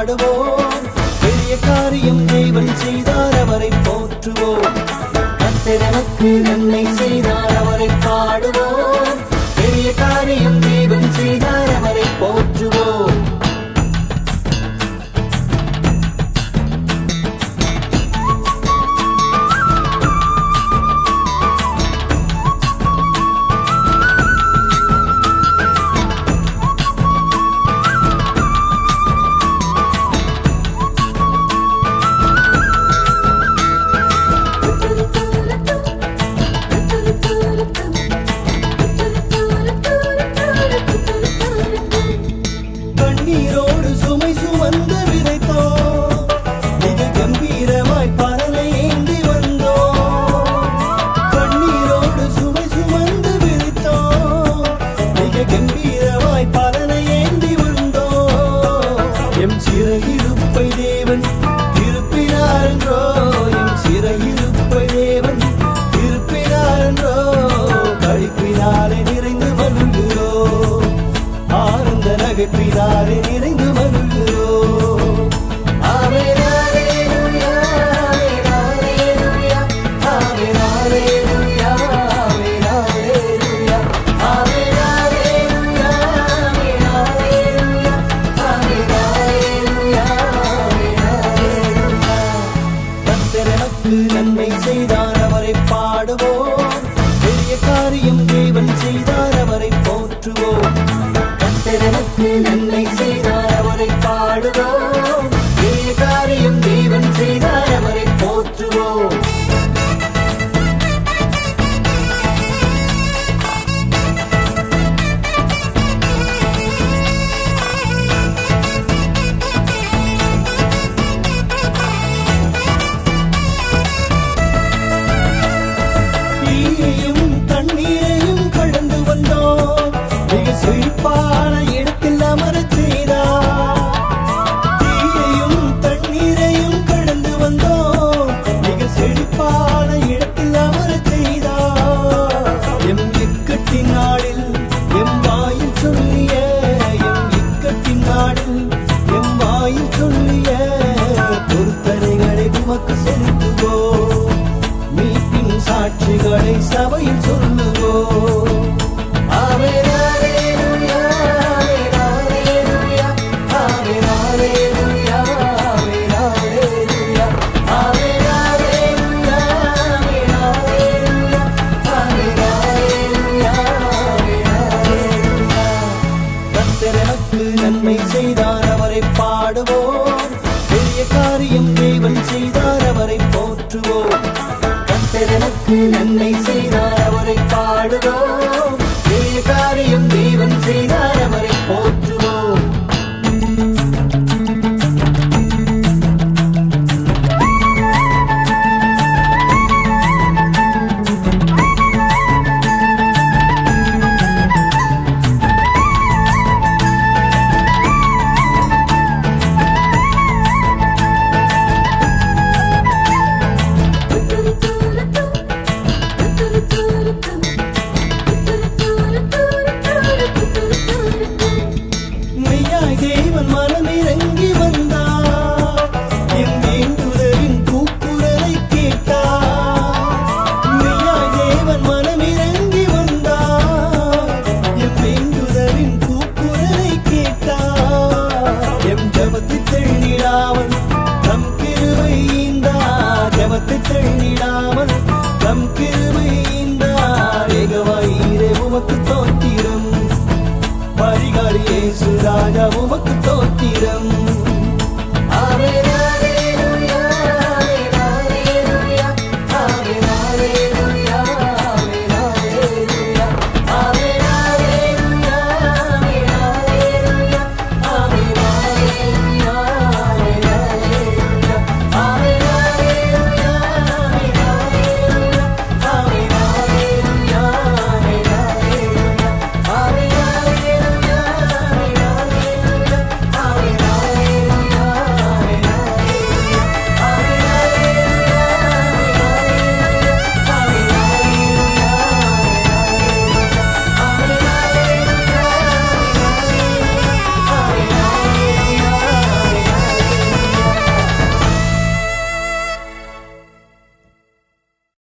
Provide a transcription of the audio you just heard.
பாடுவோம் பெரிய காரியம் தேவன் செய்தார் அவரை போற்றுவோம் கர்த்தர் நமக்கு நன்மை செய்தார் அவரை பாடுவோம் பெரிய காரியம் தேவன் செய்தார் அவரை போற்றுவோம் கண்ணீரோடு சுமை சுமந்து விதைத்தோம் மிக கம்பீரமாய் பலனை ஏந்தி வந்தோம் கண்ணீரோடு சுமை சுமந்து விதைத்தோம் மிக கம்பீரமாய் பலனை ஏந்தி வந்தோம் எம் சிறையிருப்பை தேவன் திருப்பினார் என்றோ எம் சிறையிருப்பை தேவன் திருப்பினார் என்றோ கழிப்பினாலே நிறைந்து மகிழ்கிறோம் ஆனந்த நகைப்பினாலே நிறைந்து மகிழ்கிறோம் ஆமென், அல்லேலூயா, ஆமென், அல்லேலூயா, ஆமென், அல்லேலூயா, ஆமென், அல்லேலூயா, ஆமென், அல்லேலூயா, ஆமென், அல்லேலூயா, ஆமென், அல்லேலூயா. கர்த்தர் எனக்கு நன்மை செய்தார் அவரை பாடுவோம் பெரிய காரியம் தேவன் செய்தார் அவரை போற்றுவோம் கர்த்தர் எனக்கு நன்மை செய்தார் அவரை பாடுவோம் பெரிய காரியம் தேவன் செய்தார் அவரை போற்றுவோம் தீயையும் தண்ணீரையும் கடந்து வந்தோம் மிக செழிப்பான இடத்தில் அமரச் செய்தார் தீயையும் தண்ணீரையும் கடந்து வந்தோம் மிக செழிப்பான இடத்தில் அமரச் செய்தார் எம் இக்கட்டின் நாளில் எம் வாயில் சொல்லிய எம் இக்கட்டின் நாளில் எம் வாயில் சொல்லிய பொருத்தனைகளை உமக்கு செலுத்துவோம் மீட்பின் சாட்சிகளை சபையில் சொல்லுவோம் ஆமென், அல்லேலூயா, ஆமென், அல்லேலூயா, ஆமென், அல்லேலூயா, ஆமென், அல்லேலூயா, ஆமென், அல்லேலூயா, ஆமென், அல்லேலூயா, ஆமென், அல்லேலூயா. கர்த்தர் எனக்கு நன்மை செய்தார் அவரை பாடுவோம் பெரிய காரியம் தேவன் செய்தார் அவரை போற்றுவோம் கர்த்தர் எனக்கு நன்மை செய்தார் அவரை பாடுவோம் பெரிய காரியம் தேவன் செய்தார் அவரை போற்றுவோம் மெய்யாய் தேவன் மனமிறங்கி வந்தார் என் வேண்டுதலின் கூக்குரலை கேட்டார் மெய்யாய் தேவன் மனமிறங்கி வந்தார் என் வேண்டுதலின் கூக்குரலை கேட்டார் எம் ஜபத்தை தள்ளிடாமல் தம் கிருபை ஈந்தார் ஜபத்தை தள்ளிடாமல் தம் கிருபை ஈந்தார் ஏகவாயிரே உமக்கு தோத்திரம் பரிகாரி இயேசு ராஜா உமக்கு தோத்திரம்